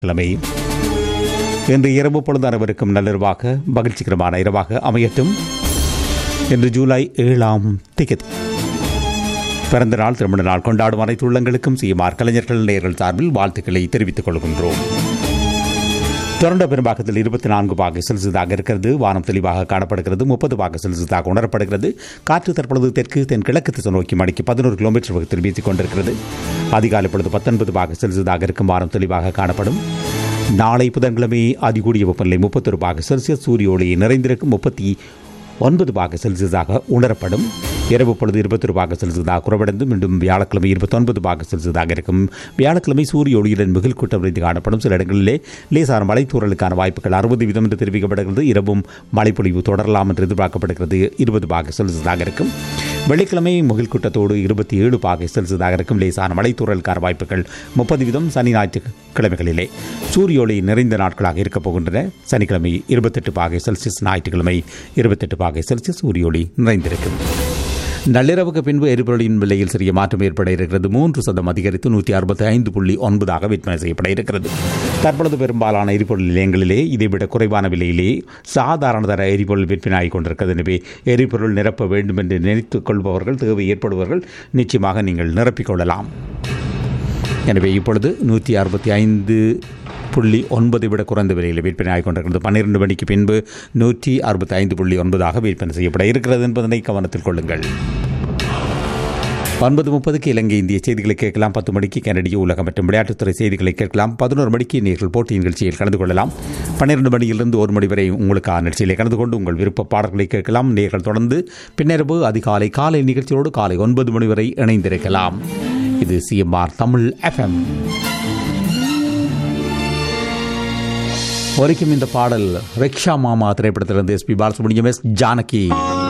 கிழமை இன்று இரவு பொழுது அனைவருக்கும் நள்ளிரவாக மகிழ்ச்சிகரமான இரவாக அமையட்டும் இன்று ஜூலை ஏழாம் திகதி பிறந்த நாள் திருமண நாள் கொண்டாடும் அனைத்து உள்ளங்களுக்கும் சிஎம்ஆர் கலைஞர்கள் நேர்கள் சார்பில் வாழ்த்துக்களை தெரிவித்துக் கொள்கின்றோம் தொடர்ந்த பெரும்பாக்கத்தில் இருபத்தி நான்கு பாக செல்சியஸாக இருக்கிறது வானம் தெளிவாக காணப்படுகிறது முப்பது பாக செல்சியஸாக உணரப்படுகிறது காற்று தற்பொழுது தெற்கு தென்கிழக்கு திசை நோக்கி மணிக்கு பதினோரு கிலோமீட்டர் வேகத்தில் வீசிக் கொண்டிருக்கிறது அதிகாலை பொழுது பத்தொன்பது பாக செல்சியஸாக இருக்கும் வானம் தெளிவாக காணப்படும் நாளை புதன்கிழமை அதிகூடிய வெப்பநிலை முப்பத்தொரு பாக செல்சியஸ் சூரிய ஒளி நிறைந்திருக்கும் முப்பத்தி ஒன்பது பாக செல்சியஸாக உணரப்படும் இரவு பொழுது இருபத்தொரு பாக செல்சியஸாக குறைவடைந்து மீண்டும் வியாழக்கிழமை இருபத்தொன்பது பாக செல்சியஸாக இருக்கும் வியாழக்கிழமை சூரிய ஒளியுடன் மிகில் கூட்டம் விரைந்து காணப்படும் சில இடங்களிலே லேசான மலைத்தூரலுக்கான வாய்ப்புகள் அறுபது வீதம் என்று தெரிவிக்கப்படுகிறது இரவும் மழைப்பொழிவு தொடரலாம் என்று எதிர்பார்க்கப்படுகிறது இருபது பாக செல்சியஸாக இருக்கும் வெள்ளிக்கிழமை முகில் கூட்டத்தோடு இருபத்தி ஏழு பாகை செல்சியஸாக இருக்கும் லேசான மலைத்தூரலுக்கான வாய்ப்புகள் முப்பது வீதம் சனி ஞாயிற்றுக்கிழமைகளிலே சூரிய ஒளி நிறைந்த நாட்களாக இருக்கப் போகின்றன சனிக்கிழமை இருபத்தெட்டு பாகை செல்சியஸ் ஞாயிற்றுக்கிழமை இருபத்தெட்டு பாகை செல்சியஸ் சூரிய ஒளி நிறைந்திருக்கும் நள்ளிரவுக்கு பின்பு எரிபொருளின் விலையில் சிறிய மாற்றம் ஏற்பட இருக்கிறது மூன்று சதம் அதிகரித்து நூற்றி அறுபத்தி ஐந்து புள்ளி ஒன்பதாக விற்பனை செய்யப்பட இருக்கிறது தற்பொழுது பெரும்பாலான எரிபொருள் நிலையங்களிலே இதைவிட குறைவான விலையிலே சாதாரண தர எரிபொருள் விற்பனையாகிக் கொண்டிருக்கிறது எனவே எரிபொருள் நிரப்ப வேண்டும் என்று நினைத்துக் கொள்பவர்கள் தேவை ஏற்படுபவர்கள் நிச்சயமாக நீங்கள் நிரப்பிக் கொள்ளலாம் எனவே இப்பொழுது நூற்றி அறுபத்தி ஐந்து புள்ளி ஒன்பதை விட குறைந்த விலையில் விற்பனை ஆகிக் கொண்டிருக்கிறது பன்னிரண்டு மணிக்கு பின்பு நூற்றி அறுபத்தி ஐந்து புள்ளி ஒன்பதாக விற்பனை செய்யப்பட இருக்கிறது என்பதனை கவனத்தில் கொள்ளுங்கள் ஒன்பது முப்பதுக்கு இலங்கை இந்திய செய்திகளை கேட்கலாம் பத்து மணிக்கு கனடிய உலகம் மற்றும் விளையாட்டுத்துறை செய்திகளை கேட்கலாம் பதினோரு மணிக்கு நீங்கள் போட்டி நிகழ்ச்சியில் கலந்து கொள்ளலாம் பன்னிரண்டு மணியிலிருந்து ஒரு மணி வரை உங்களுக்கு நிகழ்ச்சியில் கலந்து கொண்டு உங்கள் விருப்ப பாடல்களை கேட்கலாம் நேர்கள் தொடர்ந்து பின்னரவு அதிகாலை காலை நிகழ்ச்சியோடு காலை ஒன்பது மணி வரை இணைந்திருக்கலாம் இது சிஎம்ஆர் தமிழ் எஃப்எம் ஒலிக்கும் இந்த பாடல் ரிக்ஷா மாமா திரைப்படத்திலிருந்து S P Balasubrahmanyam S Janaki